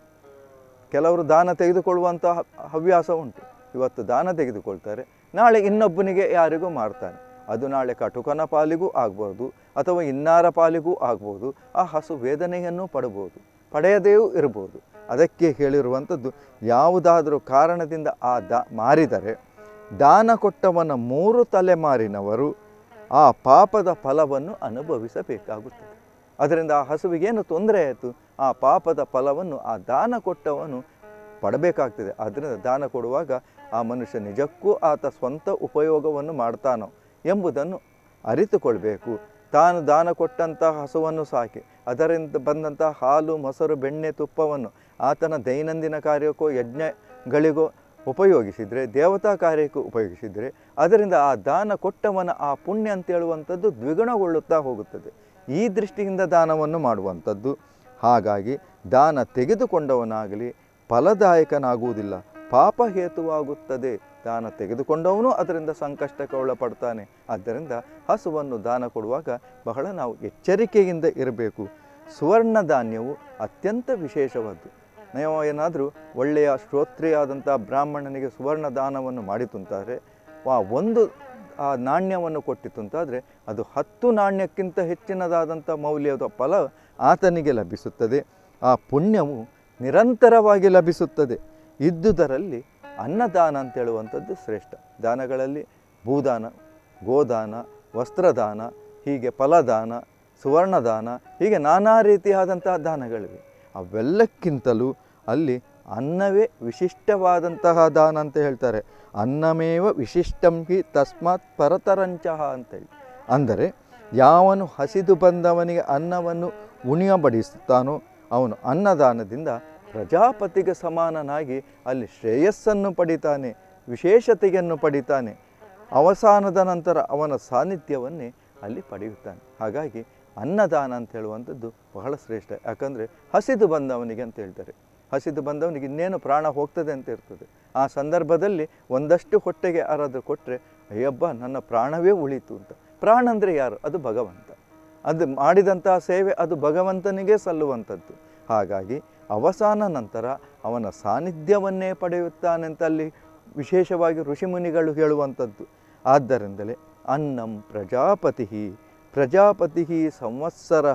B: ಕೆಲವರು ದಾನ ತೆಗೆದುಕೊಳ್ಳುವಂಥ ಹ- ಹವ್ಯಾಸ ಉಂಟು ಇವತ್ತು ದಾನ ತೆಗೆದುಕೊಳ್ತಾರೆ ನಾಳೆ ಇನ್ನೊಬ್ಬನಿಗೆ ಯಾರಿಗೂ ಮಾರ್ತಾನೆ ಅದು ನಾಳೆ ಕಟುಕನ ಪಾಲಿಗೂ ಆಗ್ಬೋದು ಅಥವಾ ಇನ್ನಾರ ಪಾಲಿಗೂ ಆಗ್ಬೋದು ಆ ಹಸು ವೇದನೆಯನ್ನು ಪಡಬಹುದು ಪಡೆಯದೆಯೂ ಇರ್ಬೋದು ಅದಕ್ಕೆ ಹೇಳಿರುವಂಥದ್ದು ಯಾವುದಾದರೂ ಕಾರಣದಿಂದ ಆ ದಾ ಮಾರಿದರೆ ದಾನ ಕೊಟ್ಟವನ ಮೂರು ತಲೆಮಾರಿನವರು ಆ ಪಾಪದ ಫಲವನ್ನು ಅನುಭವಿಸಬೇಕಾಗುತ್ತದೆ ಅದರಿಂದ ಆ ಹಸುವಿಗೇನು ತೊಂದರೆ ಆಯಿತು ಆ ಪಾಪದ ಫಲವನ್ನು ಆ ದಾನ ಕೊಟ್ಟವನು ಪಡಬೇಕಾಗ್ತದೆ ಆದ್ದರಿಂದ ದಾನ ಕೊಡುವಾಗ ಆ ಮನುಷ್ಯ ನಿಜಕ್ಕೂ ಆತ ಸ್ವಂತ ಉಪಯೋಗವನ್ನು ಮಾಡ್ತಾನೋ ಎಂಬುದನ್ನು ಅರಿತುಕೊಳ್ಬೇಕು ತಾನು ದಾನ ಕೊಟ್ಟಂತಹ ಹಸುವನ್ನು ಸಾಕಿ ಅದರಿಂದ ಬಂದಂಥ ಹಾಲು ಮೊಸರು ಬೆಣ್ಣೆ ತುಪ್ಪವನ್ನು ಆತನ ದೈನಂದಿನ ಕಾರ್ಯಕ್ಕೋ ಯಜ್ಞಗಳಿಗೋ ಉಪಯೋಗಿಸಿದರೆ ದೇವತಾ ಕಾರ್ಯಕ್ಕೂ ಉಪಯೋಗಿಸಿದರೆ ಅದರಿಂದ ಆ ದಾನ ಕೊಟ್ಟವನ ಆ ಪುಣ್ಯ ಅಂತ ಹೇಳುವಂಥದ್ದು ದ್ವಿಗುಣಗೊಳ್ಳುತ್ತಾ ಹೋಗುತ್ತದೆ ಈ ದೃಷ್ಟಿಯಿಂದ ದಾನವನ್ನು ಮಾಡುವಂಥದ್ದು ಹಾಗಾಗಿ ದಾನ ತೆಗೆದುಕೊಂಡವನಾಗಲಿ ಫಲದಾಯಕನಾಗುವುದಿಲ್ಲ ಪಾಪ ಹೇತುವಾಗುತ್ತದೆ ದಾನ ತೆಗೆದುಕೊಂಡವನು ಅದರಿಂದ ಸಂಕಷ್ಟಕ್ಕೆ ಒಳಪಡ್ತಾನೆ ಆದ್ದರಿಂದ ಹಸುವನ್ನು ದಾನ ಕೊಡುವಾಗ ಬಹಳ ನಾವು ಎಚ್ಚರಿಕೆಯಿಂದ ಇರಬೇಕು ಸುವರ್ಣ ಧಾನ್ಯವು ಅತ್ಯಂತ ವಿಶೇಷವಾದ್ದು ನಾವು ಏನಾದರೂ ಒಳ್ಳೆಯ ಶ್ರೋತ್ರಿಯಾದಂಥ ಬ್ರಾಹ್ಮಣನಿಗೆ ಸುವರ್ಣ ದಾನವನ್ನು ಮಾಡಿತು ಅಂತಾದರೆ ಆ ಒಂದು ಆ ನಾಣ್ಯವನ್ನು ಕೊಟ್ಟಿತು ಅಂತಾದರೆ ಅದು ಹತ್ತು ನಾಣ್ಯಕ್ಕಿಂತ ಹೆಚ್ಚಿನದಾದಂಥ ಮೌಲ್ಯದ ಫಲ ಆತನಿಗೆ ಲಭಿಸುತ್ತದೆ ಆ ಪುಣ್ಯವು ನಿರಂತರವಾಗಿ ಲಭಿಸುತ್ತದೆ ಇದ್ದುದರಲ್ಲಿ ಅನ್ನದಾನ ಅಂತ ಹೇಳುವಂಥದ್ದು ಶ್ರೇಷ್ಠ ದಾನಗಳಲ್ಲಿ ಭೂದಾನ ಗೋದಾನ ವಸ್ತ್ರದಾನ ಹೀಗೆ ಫಲದಾನ ಸುವರ್ಣದಾನ ಹೀಗೆ ನಾನಾ ರೀತಿಯಾದಂತಹ ದಾನಗಳಿವೆ ಅವೆಲ್ಲಕ್ಕಿಂತಲೂ ಅಲ್ಲಿ ಅನ್ನವೇ ವಿಶಿಷ್ಟವಾದಂತಹ ದಾನ ಅಂತ ಹೇಳ್ತಾರೆ ಅನ್ನಮೇವ ವಿಶಿಷ್ಟಂ ಹಿ ತಸ್ಮಾತ್ ಪರತರಂಚಃ ಅಂತೇಳಿ ಅಂದರೆ ಯಾವನು ಹಸಿದು ಬಂದವನಿಗೆ ಅನ್ನವನ್ನು ಉಣಿಯಬಡಿಸುತ್ತಾನೋ ಅವನು ಅನ್ನದಾನದಿಂದ ಪ್ರಜಾಪತಿಗೆ ಸಮಾನನಾಗಿ ಅಲ್ಲಿ ಶ್ರೇಯಸ್ಸನ್ನು ಪಡಿತಾನೆ ವಿಶೇಷತೆಯನ್ನು ಪಡಿತಾನೆ ಅವಸಾನದ ನಂತರ ಅವನ ಸಾನ್ನಿಧ್ಯವನ್ನೇ ಅಲ್ಲಿ ಪಡೆಯುತ್ತಾನೆ ಹಾಗಾಗಿ ಅನ್ನದಾನ ಅಂತ ಹೇಳುವಂಥದ್ದು ಬಹಳ ಶ್ರೇಷ್ಠ ಯಾಕಂದರೆ ಹಸಿದು ಬಂದವನಿಗೆ ಅಂತ ಹೇಳ್ತಾರೆ ಹಸಿದು ಬಂದವನಿಗೆ ಇನ್ನೇನು ಪ್ರಾಣ ಹೋಗ್ತದೆ ಅಂತ ಇರ್ತದೆ ಆ ಸಂದರ್ಭದಲ್ಲಿ ಒಂದಷ್ಟು ಹೊಟ್ಟೆಗೆ ಯಾರಾದರೂ ಕೊಟ್ಟರೆ ಅಯ್ಯಬ್ಬ ನನ್ನ ಪ್ರಾಣವೇ ಉಳಿತು ಅಂತ ಪ್ರಾಣ ಅಂದರೆ ಯಾರು ಅದು ಭಗವಂತ ಅದು ಮಾಡಿದಂತಹ ಸೇವೆ ಅದು ಭಗವಂತನಿಗೆ ಸಲ್ಲುವಂಥದ್ದು ಹಾಗಾಗಿ ಅವಸಾನ ನಂತರ ಅವನ ಸಾನ್ನಿಧ್ಯವನ್ನೇ ಪಡೆಯುತ್ತಾನೆ ಅಂತ ಅಲ್ಲಿ ವಿಶೇಷವಾಗಿ ಋಷಿಮುನಿಗಳು ಹೇಳುವಂಥದ್ದು ಆದ್ದರಿಂದಲೇ ಅನ್ನಂ ಪ್ರಜಾಪತಿ ಪ್ರಜಾಪತಿ ಸಂವತ್ಸರ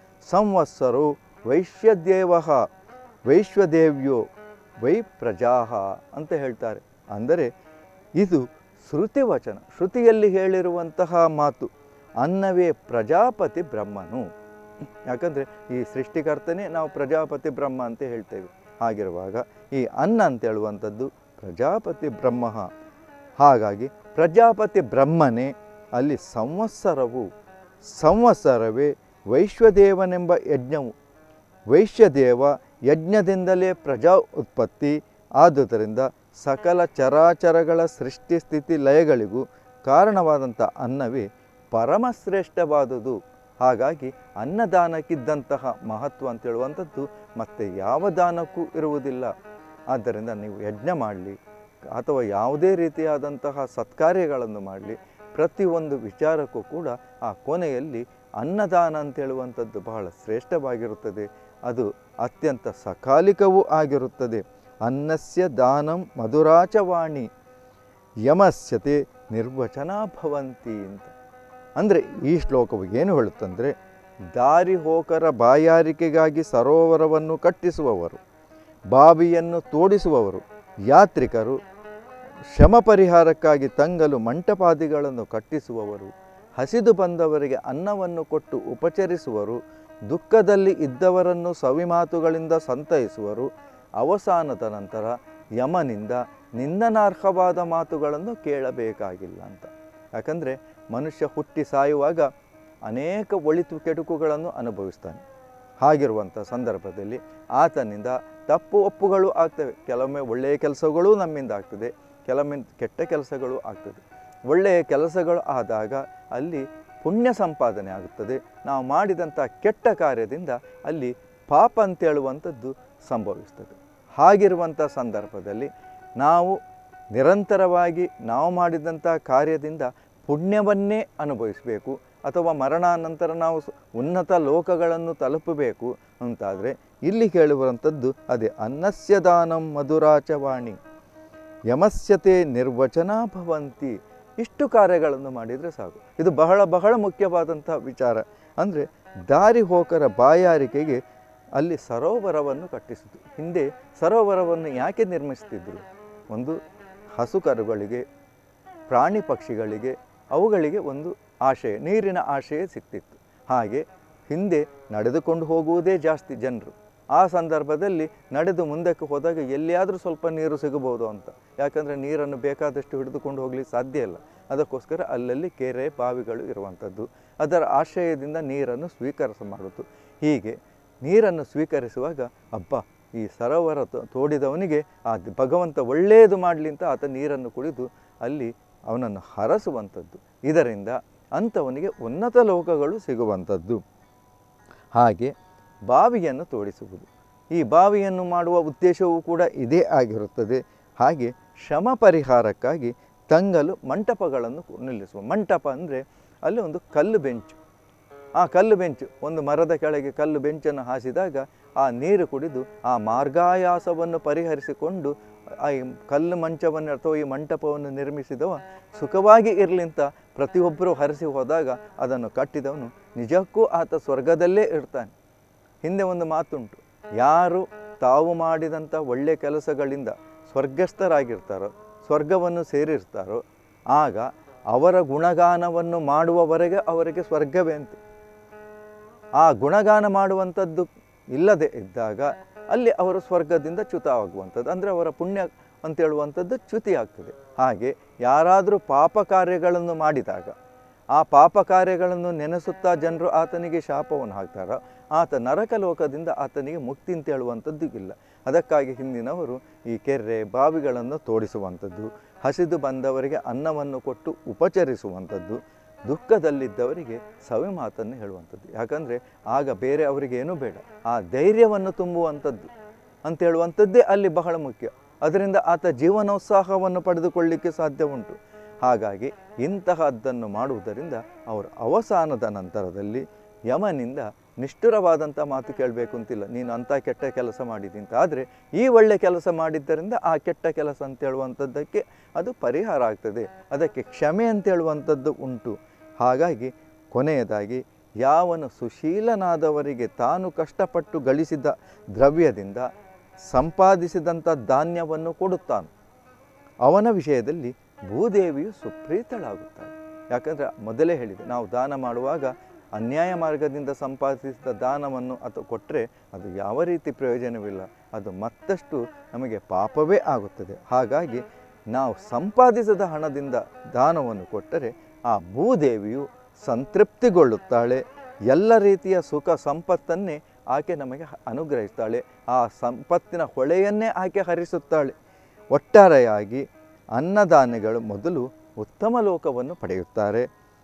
B: ಸಂವತ್ಸರೋ ವೈಶ್ಯದೇವ ವೈಶ್ವದೇವ್ಯೋ ವೈ ಪ್ರಜಾಹ ಅಂತ ಹೇಳ್ತಾರೆ ಅಂದರೆ ಇದು ಶ್ರುತಿ ವಚನ ಶ್ರುತಿಯಲ್ಲಿ ಹೇಳಿರುವಂತಹ ಮಾತು ಅನ್ನವೇ ಪ್ರಜಾಪತಿ ಬ್ರಹ್ಮನು ಯಾಕಂದರೆ ಈ ಸೃಷ್ಟಿಕರ್ತನೇ ನಾವು ಪ್ರಜಾಪತಿ ಬ್ರಹ್ಮ ಅಂತ ಹೇಳ್ತೇವೆ ಹಾಗಿರುವಾಗ ಈ ಅನ್ನ ಅಂತ ಹೇಳುವಂಥದ್ದು ಪ್ರಜಾಪತಿ ಬ್ರಹ್ಮ ಹಾಗಾಗಿ ಪ್ರಜಾಪತಿ ಬ್ರಹ್ಮನೇ ಅಲ್ಲಿ ಸಂವತ್ಸರವು ಸಂವತ್ಸರವೇ ವೈಶ್ವದೇವನೆಂಬ ಯಜ್ಞವು ವೈಶ್ಯದೇವ ಯಜ್ಞದಿಂದಲೇ ಪ್ರಜಾ ಉತ್ಪತ್ತಿ ಆದುದರಿಂದ ಸಕಲ ಚರಾಚರಗಳ ಸೃಷ್ಟಿ ಸ್ಥಿತಿ ಲಯಗಳಿಗೂ ಕಾರಣವಾದಂಥ ಅನ್ನವೇ ಪರಮಶ್ರೇಷ್ಠವಾದುದು ಹಾಗಾಗಿ ಅನ್ನದಾನಕ್ಕಿದ್ದಂತಹ ಮಹತ್ವ ಅಂತ ಹೇಳುವಂಥದ್ದು ಮತ್ತೆ ಯಾವ ದಾನಕ್ಕೂ ಇರುವುದಿಲ್ಲ ಆದ್ದರಿಂದ ನೀವು ಯಜ್ಞ ಮಾಡಲಿ ಅಥವಾ ಯಾವುದೇ ರೀತಿಯಾದಂತಹ ಸತ್ಕಾರ್ಯಗಳನ್ನು ಮಾಡಲಿ ಪ್ರತಿಯೊಂದು ವಿಚಾರಕ್ಕೂ ಕೂಡ ಆ ಕೊನೆಯಲ್ಲಿ ಅನ್ನದಾನ ಅಂತ ಹೇಳುವಂಥದ್ದು ಬಹಳ ಶ್ರೇಷ್ಠವಾಗಿರುತ್ತದೆ ಅದು ಅತ್ಯಂತ ಸಕಾಲಿಕವೂ ಆಗಿರುತ್ತದೆ ಅನ್ನಸ್ಯ ದಾನಂ ಮಧುರಾಚವಾಣಿ ಯಮಸ್ಯತೆ ನಿರ್ವಚನ ಭವಂತಿ ಅಂತ ಅಂದರೆ ಈ ಶ್ಲೋಕವು ಏನು ಹೇಳುತ್ತಂದರೆ ದಾರಿ ಹೋಕರ ಬಾಯಾರಿಕೆಗಾಗಿ ಸರೋವರವನ್ನು ಕಟ್ಟಿಸುವವರು ಬಾವಿಯನ್ನು ತೋಡಿಸುವವರು ಯಾತ್ರಿಕರು ಶ್ರಮ ಪರಿಹಾರಕ್ಕಾಗಿ ತಂಗಲು ಮಂಟಪಾದಿಗಳನ್ನು ಕಟ್ಟಿಸುವವರು ಹಸಿದು ಬಂದವರಿಗೆ ಅನ್ನವನ್ನು ಕೊಟ್ಟು ಉಪಚರಿಸುವರು ದುಃಖದಲ್ಲಿ ಇದ್ದವರನ್ನು ಸವಿಮಾತುಗಳಿಂದ ಸಂತೈಸುವರು ಅವಸಾನದ ನಂತರ ಯಮನಿಂದ ನಿಂದನಾರ್ಹವಾದ ಮಾತುಗಳನ್ನು ಕೇಳಬೇಕಾಗಿಲ್ಲ ಅಂತ ಯಾಕಂದರೆ ಮನುಷ್ಯ ಹುಟ್ಟಿ ಸಾಯುವಾಗ ಅನೇಕ ಒಳಿತು ಕೆಡುಕುಗಳನ್ನು ಅನುಭವಿಸ್ತಾನೆ ಹಾಗಿರುವಂಥ ಸಂದರ್ಭದಲ್ಲಿ ಆತನಿಂದ ತಪ್ಪು ಒಪ್ಪುಗಳು ಆಗ್ತವೆ ಕೆಲವೊಮ್ಮೆ ಒಳ್ಳೆಯ ಕೆಲಸಗಳೂ ನಮ್ಮಿಂದ ಆಗ್ತದೆ ಕೆಲವೊಮ್ಮೆ ಕೆಟ್ಟ ಕೆಲಸಗಳು ಆಗ್ತದೆ ಒಳ್ಳೆಯ ಕೆಲಸಗಳು ಆದಾಗ ಅಲ್ಲಿ ಪುಣ್ಯ ಸಂಪಾದನೆ ಆಗುತ್ತದೆ ನಾವು ಮಾಡಿದಂಥ ಕೆಟ್ಟ ಕಾರ್ಯದಿಂದ ಅಲ್ಲಿ ಪಾಪ ಅಂತೇಳುವಂಥದ್ದು ಸಂಭವಿಸ್ತದೆ ಹಾಗಿರುವಂಥ ಸಂದರ್ಭದಲ್ಲಿ ನಾವು ನಿರಂತರವಾಗಿ ನಾವು ಮಾಡಿದಂಥ ಕಾರ್ಯದಿಂದ ಪುಣ್ಯವನ್ನೇ ಅನುಭವಿಸಬೇಕು ಅಥವಾ ಮರಣಾನಂತರ ನಾವು ಸ- ಉನ್ನತ ಲೋಕಗಳನ್ನು ತಲುಪಬೇಕು ಅಂತಾದರೆ ಇಲ್ಲಿ ಕೇಳುವಂಥದ್ದು ಅದೇ ಅನ್ನಸ್ಯ ದಾನಂ ಮಧುರಾಚವಾಣಿ ಯಮಸ್ಯತೆ ನಿರ್ವಚನ ಭವಂತಿ ಇಷ್ಟು ಕಾರ್ಯಗಳನ್ನು ಮಾಡಿದರೆ ಸಾಕು ಇದು ಬಹಳ ಬಹಳ ಮುಖ್ಯವಾದಂಥ ವಿಚಾರ ಅಂದರೆ ದಾರಿ ಹೋಕರ ಬಾಯಾರಿಕೆಗೆ ಅಲ್ಲಿ ಸರೋವರವನ್ನು ಕಟ್ಟಿಸಿತು ಹಿಂದೆ ಸರೋವರವನ್ನು ಯಾಕೆ ನಿರ್ಮಿಸ್ತಿದ್ರು ಒಂದು ಹಸು ಕರುಗಳಿಗೆ ಪ್ರಾಣಿ ಪಕ್ಷಿಗಳಿಗೆ ಅವುಗಳಿಗೆ ಒಂದು ಆಶಯ ನೀರಿನ ಆಶಯ ಸಿಗ್ತಿತ್ತು ಹಾಗೆ ಹಿಂದೆ ನಡೆದುಕೊಂಡು ಹೋಗುವುದೇ ಜಾಸ್ತಿ ಜನರು ಆ ಸಂದರ್ಭದಲ್ಲಿ ನಡೆದು ಮುಂದಕ್ಕೆ ಹೋದಾಗ ಎಲ್ಲಿಯಾದರೂ ಸ್ವಲ್ಪ ನೀರು ಸಿಗಬಹುದು ಅಂತ ಯಾಕಂದರೆ ನೀರನ್ನು ಬೇಕಾದಷ್ಟು ಹಿಡಿದುಕೊಂಡು ಹೋಗಲಿಕ್ಕೆ ಸಾಧ್ಯ ಇಲ್ಲ ಅದಕ್ಕೋಸ್ಕರ ಅಲ್ಲಲ್ಲಿ ಕೆರೆ ಬಾವಿಗಳು ಇರುವಂಥದ್ದು ಅದರ ಆಶ್ರಯದಿಂದ ನೀರನ್ನು ಸ್ವೀಕರಿಸ ಮಾಡುತ್ತು ಹೀಗೆ ನೀರನ್ನು ಸ್ವೀಕರಿಸುವಾಗ ಅಬ್ಬ ಈ ಸರೋವರ ತೋ- ತೋಡಿದವನಿಗೆ ಆ ದ್- ಭಗವಂತ ಒಳ್ಳೆಯದು ಮಾಡಲಿ ಅಂತ ಆತ ನೀರನ್ನು ಕುಡಿದು ಅಲ್ಲಿ ಅವನನ್ನು ಹರಸುವಂಥದ್ದು ಇದರಿಂದ ಅಂಥವನಿಗೆ ಉನ್ನತ ಲೋಕಗಳು ಸಿಗುವಂಥದ್ದು ಹಾಗೆ ಬಾವಿಯನ್ನು ತೋಡಿಸುವುದು ಈ ಬಾವಿಯನ್ನು ಮಾಡುವ ಉದ್ದೇಶವೂ ಕೂಡ ಇದೇ ಆಗಿರುತ್ತದೆ ಹಾಗೆ ಶ್ರಮ ಪರಿಹಾರಕ್ಕಾಗಿ ತಂಗಲು ಮಂಟಪಗಳನ್ನು ಕು- ನಿಲ್ಲಿಸುವ ಮಂಟಪ ಅಂದರೆ ಅಲ್ಲಿ ಒಂದು ಕಲ್ಲು ಬೆಂಚು ಆ ಕಲ್ಲು ಬೆಂಚು ಒಂದು ಮರದ ಕೆಳಗೆ ಕಲ್ಲು ಬೆಂಚನ್ನು ಹಾಸಿದಾಗ ಆ ನೀರು ಕುಡಿದು ಆ ಮಾರ್ಗಾಯಾಸವನ್ನು ಪರಿಹರಿಸಿಕೊಂಡು ಆ ಈ ಕಲ್ಲು ಮಂಚವನ್ನು ಅಥವಾ ಈ ಮಂಟಪವನ್ನು ನಿರ್ಮಿಸಿದವ ಸುಖವಾಗಿ ಇರಲಿ ಅಂತ ಪ್ರತಿಯೊಬ್ಬರೂ ಹರಿಸಿ ಹೋದಾಗ ಅದನ್ನು ಕಟ್ಟಿದವನು ನಿಜಕ್ಕೂ ಆತ ಸ್ವರ್ಗದಲ್ಲೇ ಇರ್ತಾನೆ ಹಿಂದೆ ಒಂದು ಮಾತುಂಟು ಯಾರು ತಾವು ಮಾಡಿದಂಥ ಒಳ್ಳೆಯ ಕೆಲಸಗಳಿಂದ ಸ್ವರ್ಗಸ್ಥರಾಗಿರ್ತಾರೋ ಸ್ವರ್ಗವನ್ನು ಸೇರಿರ್ತಾರೋ ಆಗ ಅವರ ಗುಣಗಾನವನ್ನು ಮಾಡುವವರೆಗೆ ಅವರಿಗೆ ಸ್ವರ್ಗವೇ ಅಂತೆ ಆ ಗುಣಗಾನ ಮಾಡುವಂಥದ್ದು ಇಲ್ಲದೆ ಇದ್ದಾಗ ಅಲ್ಲಿ ಅವರು ಸ್ವರ್ಗದಿಂದ ಚ್ಯುತವಾಗುವಂಥದ್ದು ಅಂದರೆ ಅವರ ಪುಣ್ಯ ಅಂತ ಹೇಳುವಂಥದ್ದು ಚ್ಯುತಿ ಆಗ್ತದೆ ಹಾಗೆ ಯಾರಾದರೂ ಪಾಪ ಕಾರ್ಯಗಳನ್ನು ಮಾಡಿದಾಗ ಆ ಪಾಪ ಕಾರ್ಯಗಳನ್ನು ನೆನೆಸುತ್ತಾ ಜನರು ಆತನಿಗೆ ಶಾಪವನ್ನು ಹಾಕ್ತಾರೋ ಆತ ನರಕ ಲೋಕದಿಂದ ಆತನಿಗೆ ಮುಕ್ತಿ ಅಂತ ಹೇಳುವಂಥದ್ದು ಇಲ್ಲ ಅದಕ್ಕಾಗಿ ಹಿಂದಿನವರು ಈ ಕೆರೆ ಬಾವಿಗಳನ್ನು ತೋಡಿಸುವಂಥದ್ದು ಹಸಿದು ಬಂದವರಿಗೆ ಅನ್ನವನ್ನು ಕೊಟ್ಟು ಉಪಚರಿಸುವಂಥದ್ದು ದುಃಖದಲ್ಲಿದ್ದವರಿಗೆ ಸವಿ ಮಾತನ್ನು ಹೇಳುವಂಥದ್ದು ಯಾಕಂದರೆ ಆಗ ಬೇರೆ ಅವರಿಗೆ ಏನೂ ಬೇಡ ಆ ಧೈರ್ಯವನ್ನು ತುಂಬುವಂಥದ್ದು ಅಂತ ಹೇಳುವಂಥದ್ದೇ ಅಲ್ಲಿ ಬಹಳ ಮುಖ್ಯ ಅದರಿಂದ ಆತ ಜೀವನೋತ್ಸಾಹವನ್ನು ಪಡೆದುಕೊಳ್ಳಿಕ್ಕೆ ಸಾಧ್ಯ ಉಂಟು ಹಾಗಾಗಿ ಇಂತಹದ್ದನ್ನು ಮಾಡುವುದರಿಂದ ಅವರು ಅವಸಾನದ ನಂತರದಲ್ಲಿ ಯಮನಿಂದ ನಿಷ್ಠುರವಾದಂಥ ಮಾತು ಕೇಳಬೇಕು ಅಂತಿಲ್ಲ ನೀನು ಅಂಥ ಕೆಟ್ಟ ಕೆಲಸ ಮಾಡಿದ್ದೀನಿ ಅಂತ ಆದರೆ ಈ ಒಳ್ಳೆ ಕೆಲಸ ಮಾಡಿದ್ದರಿಂದ ಆ ಕೆಟ್ಟ ಕೆಲಸ ಅಂತ ಹೇಳುವಂಥದ್ದಕ್ಕೆ ಅದು ಪರಿಹಾರ ಆಗ್ತದೆ ಅದಕ್ಕೆ ಕ್ಷಮೆ ಅಂತ ಹೇಳುವಂಥದ್ದು ಉಂಟು ಹಾಗಾಗಿ ಕೊನೆಯದಾಗಿ ಯಾವನು ಸುಶೀಲನಾದವರಿಗೆ ತಾನು ಕಷ್ಟಪಟ್ಟು ಗಳಿಸಿದ ದ್ರವ್ಯದಿಂದ ಸಂಪಾದಿಸಿದಂಥ ಧಾನ್ಯವನ್ನು ಕೊಡುತ್ತಾನೆ ಅವನ ವಿಷಯದಲ್ಲಿ ಭೂದೇವಿಯು ಸುಪ್ರೀತಳಾಗುತ್ತಾಳೆ ಯಾಕಂದರೆ ಮೊದಲೇ ಹೇಳಿದೆ ನಾವು ದಾನ ಮಾಡುವಾಗ ಅನ್ಯಾಯ ಮಾರ್ಗದಿಂದ ಸಂಪಾದಿಸಿದ ದಾನವನ್ನು ಅಥವಾ ಕೊಟ್ಟರೆ ಅದು ಯಾವ ರೀತಿ ಪ್ರಯೋಜನವಿಲ್ಲ ಅದು ಮತ್ತಷ್ಟು ನಮಗೆ ಪಾಪವೇ ಆಗುತ್ತದೆ ಹಾಗಾಗಿ ನಾವು ಸಂಪಾದಿಸಿದ ಹಣದಿಂದ ದಾನವನ್ನು ಕೊಟ್ಟರೆ ಆ ಭೂದೇವಿಯು ಸಂತೃಪ್ತಿಗೊಳ್ಳುತ್ತಾಳೆ ಎಲ್ಲ ರೀತಿಯ ಸುಖ ಸಂಪತ್ತನ್ನೇ ಆಕೆ ನಮಗೆ ಹ- ಅನುಗ್ರಹಿಸ್ತಾಳೆ ಆ ಸಂಪತ್ತಿನ ಹೊಳೆಯನ್ನೇ ಆಕೆ ಹರಿಸುತ್ತಾಳೆ ಒಟ್ಟಾರೆಯಾಗಿ ಅನ್ನದಾನಿಗಳು ಮೊದಲು ಉತ್ತಮ ಲೋಕವನ್ನು ಪಡೆಯುತ್ತಾರೆ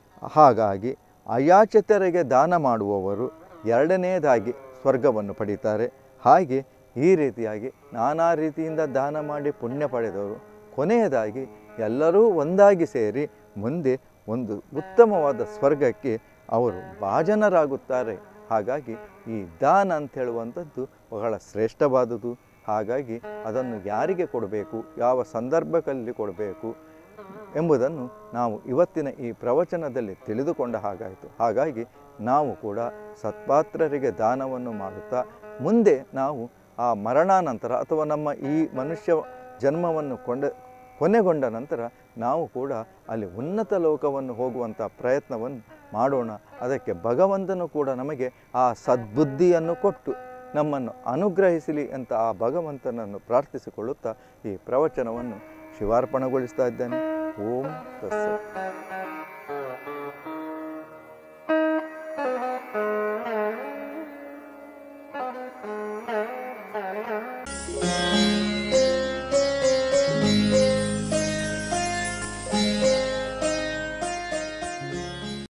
B: ಹಾಗಾಗಿ ಅಯಾಚಿತರಿಗೆ ದಾನ ಮಾಡುವವರು ಎರಡನೆಯದಾಗಿ ಸ್ವರ್ಗವನ್ನು ಪಡೀತಾರೆ ಹಾಗೆ ಈ ರೀತಿಯಾಗಿ ನಾನಾ ರೀತಿಯಿಂದ ದಾನ ಮಾಡಿ ಪುಣ್ಯ ಪಡೆದವರು ಕೊನೆಯದಾಗಿ ಎಲ್ಲರೂ ಒಂದಾಗಿ ಸೇರಿ ಮುಂದೆ ಒಂದು ಉತ್ತಮವಾದ ಸ್ವರ್ಗಕ್ಕೆ ಅವರು ಭಾಜನರಾಗುತ್ತಾರೆ ಹಾಗಾಗಿ ಈ ದಾನ ಅಂತ ಹೇಳುವಂಥದ್ದು ಬಹಳ ಶ್ರೇಷ್ಠವಾದುದು ಹಾಗಾಗಿ ಅದನ್ನು ಯಾರಿಗೆ ಕೊಡಬೇಕು ಯಾವ ಸಂದರ್ಭದಲ್ಲಿ ಕೊಡಬೇಕು ಎಂಬುದನ್ನು ನಾವು ಇವತ್ತಿನ ಈ ಪ್ರವಚನದಲ್ಲಿ ತಿಳಿದುಕೊಂಡ ಹಾಗಾಯಿತು ಹಾಗಾಗಿ ನಾವು ಕೂಡ ಸತ್ಪಾತ್ರರಿಗೆ ದಾನವನ್ನು ಮಾಡುತ್ತಾ ಮುಂದೆ ನಾವು ಆ ಮರಣಾನಂತರ ಅಥವಾ ನಮ್ಮ ಈ ಮನುಷ್ಯ ಜನ್ಮವನ್ನು ಕೊಂಡ ಕೊನೆಗೊಂಡ ನಂತರ ನಾವು ಕೂಡ ಅಲ್ಲಿ ಉನ್ನತ ಲೋಕವನ್ನು ಹೋಗುವಂಥ ಪ್ರಯತ್ನವನ್ನು ಮಾಡೋಣ ಅದಕ್ಕೆ ಭಗವಂತನು ಕೂಡ ನಮಗೆ ಆ ಸದ್ಬುದ್ಧಿಯನ್ನು ಕೊಟ್ಟು ನಮ್ಮನ್ನು ಅನುಗ್ರಹಿಸಲಿ ಅಂತ ಆ ಭಗವಂತನನ್ನು ಪ್ರಾರ್ಥಿಸಿಕೊಳ್ಳುತ್ತಾ ಈ ಪ್ರವಚನವನ್ನು ಶಿವಾರ್ಪಣೆಗೊಳಿಸ್ತಾ ಇದ್ದೇನೆ ಓಂ ತಸ್ಸತ್